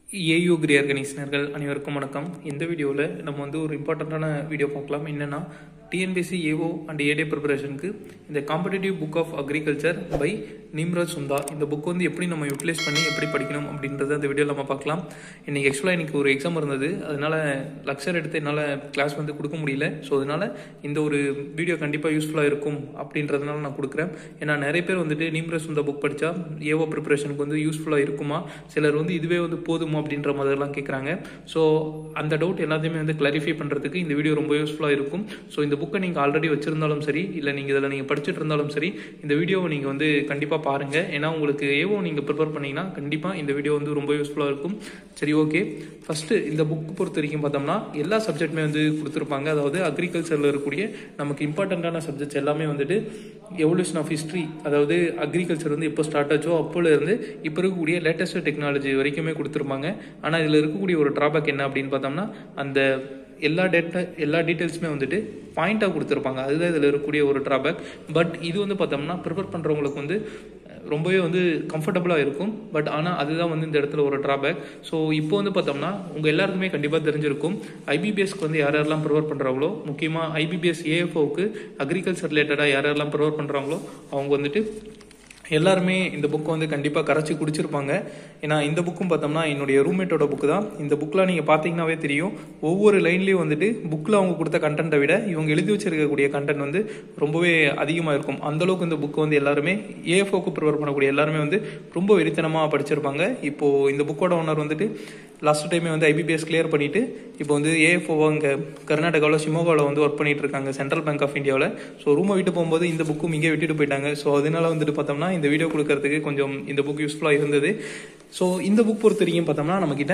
AU கிரியர் கணேசனர்கள் அனைவருக்கும் வணக்கம் இந்த வீடியோவில் நம்ம வந்து ஒரு இம்பார்ட்டண்ட்டான வீடியோ பார்க்கலாம் என்னென்னா டிஎன்பிசி ஏஓ அண்ட் ஏடே ப்ரிப்பரேஷனுக்கு இந்த competitive book of agriculture by Nimraj Sundha இந்த புக் வந்து எப்படி நம்ம யூட்டிலைஸ் பண்ணி எப்படி படிக்கணும் அப்படின்றத அந்த வீடியோவில் நம்ம பார்க்கலாம் இன்றைக்கி ஆக்சுவலாக இன்றைக்கி ஒரு எக்ஸாம் இருந்தது அதனால் லக்சர் எடுத்து என்னால் கிளாஸ் வந்து கொடுக்க முடியல ஸோ அதனால் இந்த ஒரு வீடியோ கண்டிப்பாக யூஸ்ஃபுல்லாக இருக்கும் அப்படின்றதுனால நான் கொடுக்குறேன் ஏன்னா நிறைய பேர் வந்துட்டு நிம்ராஜ் சுந்தா புக் படித்தா ஏஓ ப்ரிப்பரேஷனுக்கு வந்து யூஸ்ஃபுல்லாக இருக்குமா சிலர் வந்து இதுவே வந்து போதுமா அப்படின்ற மாதிரிலாம் கேட்குறாங்க ஸோ அந்த டவுட் எல்லாத்தையுமே வந்து கிளாரிஃபை பண்ணுறதுக்கு இந்த வீடியோ ரொம்ப யூஸ்ஃபுல்லாக இருக்கும் ஸோ இந்த புக்கை நீங்கள் ஆல்ரெடி வச்சிருந்தாலும் சரி இல்லை நீங்கள் இதில் நீங்கள் படிச்சுட்டு இருந்தாலும் சரி இந்த வீடியோவை நீங்கள் வந்து கண்டிப்பாக பாருங்கள் ஏன்னா உங்களுக்கு ஏவோ நீங்கள் ப்ரிப்பேர் பண்ணீங்கன்னா கண்டிப்பாக இந்த வீடியோ வந்து ரொம்ப யூஸ்ஃபுல்லாக இருக்கும் சரி ஓகே ஃபஸ்ட்டு இந்த புக் பொறுத்த வரைக்கும் பார்த்தோம்னா எல்லா சப்ஜெக்ட்டுமே வந்து கொடுத்துருப்பாங்க அதாவது அக்ரிகல்ச்சரில் இருக்கக்கூடிய நமக்கு இம்பார்ட்டண்ட்டான சப்ஜெக்ட்ஸ் எல்லாமே வந்துட்டு எவல்யூஷன் ஆஃப் ஹிஸ்ட்ரி அதாவது அக்ரிகல்ச்சர் வந்து எப்போ ஸ்டார்ட் ஆச்சோ அப்போல இருந்து இப்போ இருக்கக்கூடிய லேட்டஸ்ட் டெக்னாலஜி வரைக்குமே கொடுத்துருப்பாங்க ஆனால் இதில் இருக்கக்கூடிய ஒரு ட்ராபேக் என்ன அப்படின்னு பார்த்தோம்னா அந்த எல்லா டேட்டா எல்லா டீட்டெயில்ஸுமே வந்துட்டு பாயிண்டாக கொடுத்துருப்பாங்க அதுதான் இதில் இருக்கக்கூடிய ஒரு ட்ராபேக் பட் இது வந்து பார்த்தோம்னா ப்ரிப்பேர் பண்ணுறவங்களுக்கு வந்து ரொம்பவே வந்து கம்ஃபர்டபுளாக இருக்கும் பட் ஆனால் அதுதான் வந்து இந்த இடத்துல ஒரு ட்ராபேக் ஸோ இப்போ வந்து பார்த்தோம்னா உங்கள் எல்லாருக்குமே கண்டிப்பாக தெரிஞ்சிருக்கும் ஐபிபிஎஸ்க்கு வந்து யார் யாரெல்லாம் ப்ரிப்பேர் பண்ணுறாங்களோ முக்கியமாக ஐபிபிஎஸ் ஏஎஃப்ஓக்கு அக்ரிகல்ச்சர் ரிலேட்டடாக யார் யாரெல்லாம் ப்ரிப்பேர் பண்ணுறாங்களோ அவங்க வந்துட்டு எல்லாருமே இந்த புக்கை வந்து கண்டிப்பாக கரைச்சி குடிச்சிருப்பாங்க ஏன்னா இந்த புக்கும் பார்த்தோம்னா என்னுடைய ரூம்மேட்டோட புக்கு தான் இந்த புக்கில் நீங்கள் பார்த்தீங்கன்னாவே தெரியும் ஒவ்வொரு லைன்லேயும் வந்துட்டு புக்கில் அவங்க கொடுத்த கண்டென்ட்டை விட இவங்க எழுதி வச்சிருக்கக்கூடிய கண்டென்ட் வந்து ரொம்பவே அதிகமாக இருக்கும் அந்தளவுக்கு இந்த புக்கு வந்து எல்லாருமே ஏஎஃப்ஓக்கு ப்ரிப்பேர் பண்ணக்கூடிய எல்லாருமே வந்து ரொம்ப வெறித்தனமாக படிச்சிருப்பாங்க இப்போது இந்த புக்கோட ஓனர் வந்துட்டு லாஸ்ட் டைமே வந்து ஐபிபிஎஸ் கிளியர் பண்ணிட்டு இப்போ வந்து ஏஎஃப்ஓ இங்கே கர்நாடகாவில் சிமோகாவில் வந்து ஒர்க் பண்ணிட்டு இருக்காங்க சென்ட்ரல் பேங்க் ஆஃப் இந்தியாவில் ஸோ ரூமை விட்டு போகும்போது இந்த புக்கும் இங்கே விட்டுட்டு போயிட்டாங்க ஸோ அதனால வந்துட்டு பார்த்தோம்னா இந்த வீடியோ கொடுக்கறதுக்கு கொஞ்சம் இந்த புக் யூஸ்ஃபுல்லாக இருந்தது ஸோ இந்த புக் பொறுத்த வரைக்கும் பார்த்தோம்னா நம்மக்கிட்ட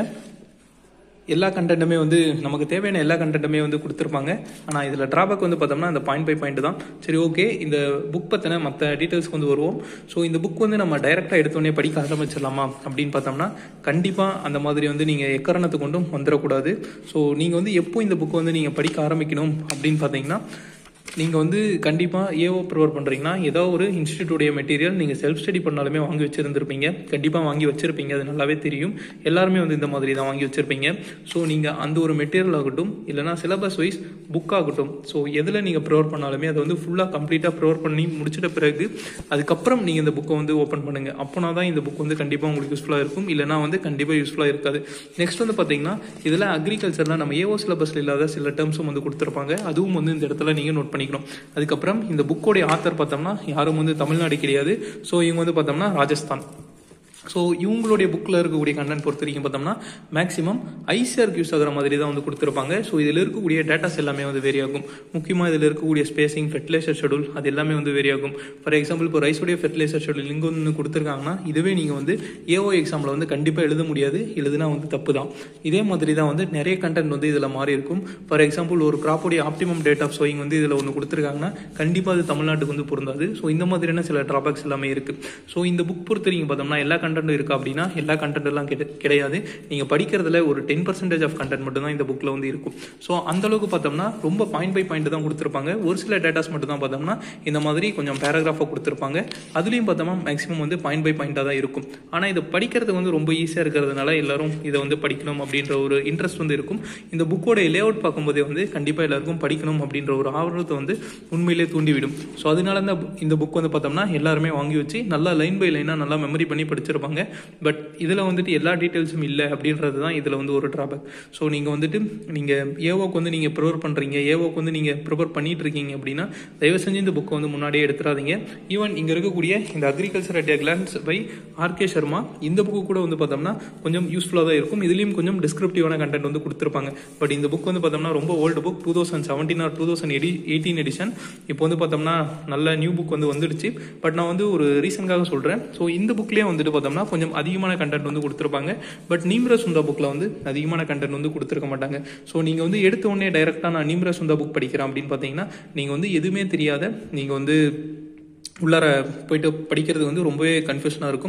எல்லா கண்டென்ட்டுமே வந்து நமக்கு தேவையான எல்லா கண்டென்ட்டுமே வந்து கொடுத்துருப்பாங்க ஆனால் இதில் ட்ராபேக் வந்து பார்த்தோம்னா இந்த பாயிண்ட் பை பாயிண்ட் தான் சரி ஓகே இந்த புக் பற்றின மற்ற டீட்டெயில்ஸ்க்கு வந்து வருவோம் ஸோ இந்த புக் வந்து நம்ம டைரெக்டாக எடுத்தோடனே படிக்க ஆரம்பிச்சிடலாமா அப்படின்னு பார்த்தோம்னா கண்டிப்பாக அந்த மாதிரி வந்து நீங்கள் எக்காரணத்தை கொண்டும் வந்துடக்கூடாது ஸோ நீங்கள் வந்து எப்போ இந்த புக்கை வந்து நீங்கள் படிக்க ஆரம்பிக்கணும் அப்படின்னு பார்த்தீங்கன்னா நீங்கள் வந்து கண்டிப்பாக ஏஓ ப்ரிப்பேர் பண்ணுறீங்கன்னா ஏதோ ஒரு இன்ஸ்டியூட்டுடைய மெட்டீரியல் நீங்கள் செல்ஃப் ஸ்டடி பண்ணாலுமே வாங்கி வச்சுருந்துருப்பீங்க கண்டிப்பாக வாங்கி வச்சுருப்பீங்க அது நல்லாவே தெரியும் எல்லாருமே வந்து இந்த மாதிரி தான் வாங்கி வச்சுருப்பீங்க ஸோ நீங்கள் அந்த ஒரு மெட்டீரியல் ஆகட்டும் இல்லைனா சிலபஸ் வைஸ் புக் ஆகட்டும் ஸோ எதில் நீங்கள் ப்ரிப்பேர் பண்ணாலுமே அதை வந்து ஃபுல்லாக கம்ப்ளீட்டாக ப்ரிப்பேர் பண்ணி முடிச்சிட்ட பிறகு அதுக்கப்புறம் நீங்கள் இந்த புக்கை வந்து ஓப்பன் பண்ணுங்கள் அப்போனா தான் இந்த புக் வந்து கண்டிப்பாக உங்களுக்கு யூஸ்ஃபுல்லாக இருக்கும் இல்லைனா வந்து கண்டிப்பாக யூஸ்ஃபுல்லாக இருக்காது நெக்ஸ்ட் வந்து பார்த்தீங்கன்னா இதில் அக்ரிகல்ச்சரில் நம்ம ஏஓ சிலபஸில் இல்லாத சில டேர்ம்ஸும் வந்து கொடுத்துருப்பாங்க அதுவும் வந்து இந்த இடத்துல நீங்கள் நோட் பண்ணிக்கணும் அதுக்கப்புறம் இந்த புக்கோடைய ஆத்தர் பார்த்தோம்னா யாரும் வந்து தமிழ்நாடு கிடையாது ஸோ இவங்க வந்து பார்த்தோம்னா ராஜஸ்தான் ஸோ இவங்களுடைய புக்கில் இருக்கக்கூடிய கண்டென்ட் பொறுத்த வரைக்கும் பார்த்தோம்னா மேக்ஸிமம் ஐசிஆருக்கு யூஸ் ஆகிற மாதிரி தான் வந்து கொடுத்துருப்பாங்க ஸோ இதில் இருக்கக்கூடிய டேட்டாஸ் எல்லாமே வந்து வேரி ஆகும் முக்கியமாக இதில் இருக்கக்கூடிய ஸ்பேசிங் ஃபெர்டிலைசர் ஷெடியூல் அது எல்லாமே வந்து வேரி ஆகும் ஃபார் எக்ஸாம்பிள் இப்போ ரைஸுடைய ஃபெர்டிலைசர் ஷெடியூல் இங்கே ஒன்று கொடுத்துருக்காங்கன்னா இதுவே நீங்கள் வந்து ஏஓ எக்ஸாமில் வந்து கண்டிப்பாக எழுத முடியாது எழுதுனா வந்து தப்பு தான் இதே மாதிரி தான் வந்து நிறைய கண்டென்ட் வந்து இதில் மாறி இருக்கும் ஃபார் எக்ஸாம்பிள் ஒரு கிராப்போடைய ஆப்டிமம் டேட் ஆஃப் சோயிங் வந்து இதில் ஒன்று கொடுத்துருக்காங்கன்னா கண்டிப்பாக அது தமிழ்நாட்டுக்கு வந்து பொருந்தாது ஸோ இந்த மாதிரியான சில ட்ராபேக்ஸ் எல்லாமே இருக்குது ஸோ இந்த புக் பொறுத்த வரைக்கும் பார்த்தோம்னா எல்லா கண்டென்ட்டும் இருக்கா அப்படின்னா எல்லா கண்டென்ட் எல்லாம் கிடையாது நீங்கள் படிக்கிறதுல ஒரு டென் பர்சன்டேஜ் ஆஃப் கண்டென்ட் மட்டும் தான் இந்த புக்கில் வந்து இருக்கும் ஸோ அந்த அளவுக்கு பார்த்தோம்னா ரொம்ப பாயிண்ட் பை பாயிண்ட் தான் கொடுத்துருப்பாங்க ஒரு சில டேட்டாஸ் மட்டும் தான் பார்த்தோம்னா இந்த மாதிரி கொஞ்சம் பேராகிராஃபாக கொடுத்துருப்பாங்க அதுலேயும் பார்த்தோம்னா மேக்ஸிமம் வந்து பாயிண்ட் பை பாயிண்டாக தான் இருக்கும் ஆனால் இதை படிக்கிறதுக்கு வந்து ரொம்ப ஈஸியாக இருக்கிறதுனால எல்லாரும் இதை வந்து படிக்கணும் அப்படின்ற ஒரு இன்ட்ரெஸ்ட் வந்து இருக்கும் இந்த புக்கோட லே அவுட் பார்க்கும்போதே வந்து கண்டிப்பாக எல்லாருக்கும் படிக்கணும் அப்படின்ற ஒரு ஆர்வத்தை வந்து உண்மையிலே தூண்டிவிடும் ஸோ அதனால தான் இந்த புக் வந்து பார்த்தோம்னா எல்லாருமே வாங்கி வச்சு நல்லா லைன் பை லைனாக நல்லா மெமரி பண்ணி படிச்சிருப்பாங்க பட் இதில் வந்துட்டு எல்லா டீட்டெயில்ஸும் இல்லை அப்படின்றது தான் இதில் வந்து ஒரு ட்ராபேக் ஸோ நீங்கள் வந்துட்டு நீங்கள் ஏவோக்கு வந்து நீங்கள் ப்ரிப்பேர் பண்ணுறீங்க ஏவோக்கு வந்து நீங்கள் ப்ரிப்பேர் பண்ணிட்டு இருக்கீங்க அப்படின்னா தயவு செஞ்சு இந்த புக்கை வந்து முன்னாடியே எடுத்துடாதீங்க ஈவன் இங்கே இருக்கக்கூடிய இந்த agriculture at glance by RK Sharma இந்த புக்கு கூட வந்து பார்த்தோம்னா கொஞ்சம் யூஸ்ஃபுல்லாக தான் இருக்கும் இதுலேயும் கொஞ்சம் டிஸ்கிரிப்டிவான கண்டென்ட் வந்து கொடுத்துருப்பாங்க பட் இந்த புக் வந்து பார்த்தோம்னா ரொம்ப old book two thousand seventeen or two thousand எடி எயிட்டீன் எடிஷன் இப்போ வந்து பார்த்தோம்னா நல்ல நியூ புக் வந்து வந்துடுச்சு பட் நான் வந்து ஒரு ரீசனுக்காக சொல்கிறேன் ஸோ இந்த புக்லேயே வந்துட்டு பார்த்தோம்னா கொஞ்சம் அதிகமான கண்டென்ட் வந்து கொடுத்துருப்பாங்க பட் நீம்ர சுந்தா புக்கில் வந்து அதிகமான கண்டென்ட் வந்து கொடுத்துருக்க மாட்டாங்க ஸோ நீங்கள் வந்து எடுத்த உடனே டைரெக்டாக நான் நீம்ர சுந்தா புக் படிக்கிறேன் அப்படின்னு பார்த்தீங்கன்னா நீங்கள் வந்து எதுவுமே தெரியாத நீங்கள் வந்து உள்ளார போயிட்டு படிக்கிறது வந்து ரொம்பவே கன்ஃபியூஷனாக இருக்கும்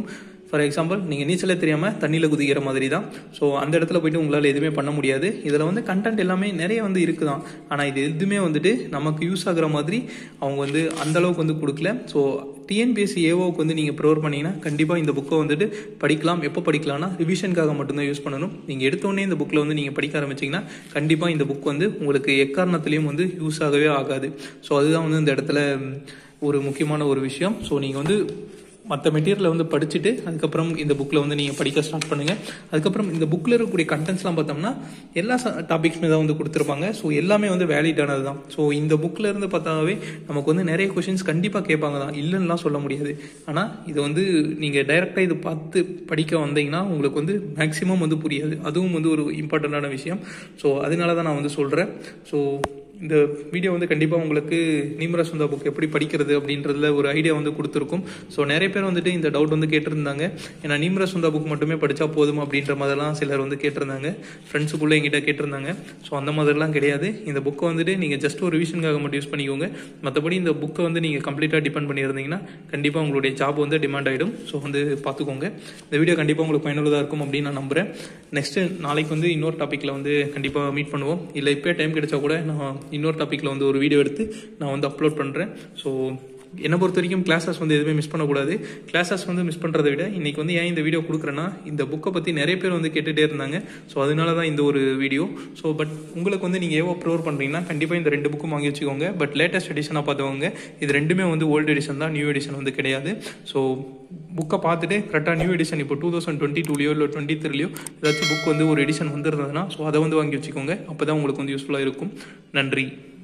ஃபார் எக்ஸாம்பிள் நீங்கள் நீச்சலே தெரியாமல் தண்ணியில் குதிக்கிற மாதிரி தான் ஸோ அந்த இடத்துல போயிட்டு உங்களால் எதுவுமே பண்ண முடியாது இதில் வந்து கண்டென்ட் எல்லாமே நிறைய வந்து இருக்குதான் ஆனால் இது எதுவுமே வந்துட்டு நமக்கு யூஸ் ஆகுற மாதிரி அவங்க வந்து அந்த அளவுக்கு வந்து கொடுக்கல ஸோ டிஎன்பிஎஸ்சி ஏஓக்கு வந்து நீங்கள் ப்ரிவர் பண்ணீங்கன்னா கண்டிப்பாக இந்த புக்கை வந்துட்டு படிக்கலாம் எப்போ படிக்கலாம்னா ரிவிஷனுக்காக மட்டும்தான் யூஸ் பண்ணணும் நீங்கள் எடுத்தோடனே இந்த புக்கில் வந்து நீங்கள் படிக்க ஆரம்பிச்சிங்கன்னா கண்டிப்பாக இந்த புக் வந்து உங்களுக்கு எக்காரணத்துலேயும் வந்து யூஸ் ஆகவே ஆகாது ஸோ அதுதான் வந்து இந்த இடத்துல ஒரு முக்கியமான ஒரு விஷயம் ஸோ நீங்கள் வந்து மற்ற மெட்டீரியலை வந்து படிச்சுட்டு அதுக்கப்புறம் இந்த புக்கில் வந்து நீங்கள் படிக்க ஸ்டார்ட் பண்ணுங்கள் அதுக்கப்புறம் இந்த புக்கில் இருக்கக்கூடிய கண்டென்ட்ஸ்லாம் பார்த்தோம்னா எல்லா டாபிக்ஸுமே தான் வந்து கொடுத்துருப்பாங்க ஸோ எல்லாமே வந்து வேலிடானது தான் ஸோ இந்த புக்கில் இருந்து பார்த்தாவே நமக்கு வந்து நிறைய கொஷின்ஸ் கண்டிப்பாக கேட்பாங்க தான் இல்லைன்னுலாம் சொல்ல முடியாது ஆனால் இது வந்து நீங்கள் டைரெக்டாக இது பார்த்து படிக்க வந்தீங்கன்னா உங்களுக்கு வந்து மேக்ஸிமம் வந்து புரியாது அதுவும் வந்து ஒரு இம்பார்ட்டண்ட்டான விஷயம் ஸோ அதனால தான் நான் வந்து சொல்கிறேன் ஸோ இந்த வீடியோ வந்து கண்டிப்பாக உங்களுக்கு நீமரா சுந்தா புக் எப்படி படிக்கிறது அப்படின்றதுல ஒரு ஐடியா வந்து கொடுத்துருக்கும் ஸோ நிறைய பேர் வந்துட்டு இந்த டவுட் வந்து கேட்டிருந்தாங்க ஏன்னா நீமரா சுந்தா புக் மட்டுமே படித்தா போதும் அப்படின்ற மாதிரிலாம் சிலர் வந்து கேட்டிருந்தாங்க ஃப்ரெண்ட்ஸுக்குள்ளே எங்கிட்ட கேட்டிருந்தாங்க ஸோ அந்த மாதிரிலாம் கிடையாது இந்த புக்கை வந்துட்டு நீங்கள் ஜஸ்ட் ஒரு ரிவிஷனுக்காக மட்டும் யூஸ் பண்ணிக்கோங்க மற்றபடி இந்த புக்கை வந்து நீங்கள் கம்ப்ளீட்டாக டிபெண்ட் பண்ணியிருந்தீங்கன்னா கண்டிப்பாக உங்களுடைய ஜாப் வந்து டிமாண்ட் ஆகிடும் ஸோ வந்து பார்த்துக்கோங்க இந்த வீடியோ கண்டிப்பாக உங்களுக்கு பயனுள்ளதாக இருக்கும் அப்படின்னு நான் நம்புகிறேன் நெக்ஸ்ட்டு நாளைக்கு வந்து இன்னொரு டாப்பிக்கில் வந்து கண்டிப்பாக மீட் பண்ணுவோம் இல்லை இப்போ டைம் கிடைச்சா கூட நான் இன்னொரு டாப்பிக்கில் வந்து ஒரு வீடியோ எடுத்து நான் வந்து அப்லோட் பண்ணுறேன் ஸோ என்னை பொறுத்த வரைக்கும் கிளாஸஸ் வந்து எதுவுமே மிஸ் பண்ணக்கூடாது கிளாஸஸ் வந்து மிஸ் பண்ணுறதை விட இன்றைக்கி வந்து ஏன் இந்த வீடியோ கொடுக்குறேன்னா இந்த புக்கை பற்றி நிறைய பேர் வந்து கேட்டுகிட்டே இருந்தாங்க ஸோ அதனால தான் இந்த ஒரு வீடியோ ஸோ பட் உங்களுக்கு வந்து நீங்கள் ஏவோ ப்ரிவர் பண்ணுறீங்கன்னா கண்டிப்பாக இந்த ரெண்டு புக்கும் வாங்கி வச்சுக்கோங்க பட் லேட்டஸ்ட் எடிஷனாக பார்த்தவங்க இது ரெண்டுமே வந்து ஓல்டு எடிஷன் தான் நியூ எடிஷன் வந்து கிடையாது ஸோ புக்கை பார்த்துட்டு கரெக்டாக நியூ எடிஷன் இப்போ டூ தௌசண்ட் டுவெண்ட்டி டூலையோ இல்லை டுவெண்ட்டி த்ரீலையோ ஏதாச்சும் புக் வந்து ஒரு எடிஷன் வந்துருந்ததுன்னா ஸோ அதை வந்து வாங்கி வச்சுக்கோங்க அப்போ தான் உங்களுக்கு வந்து யூஸ்ஃபுல்லாக இருக்கும் நன்றி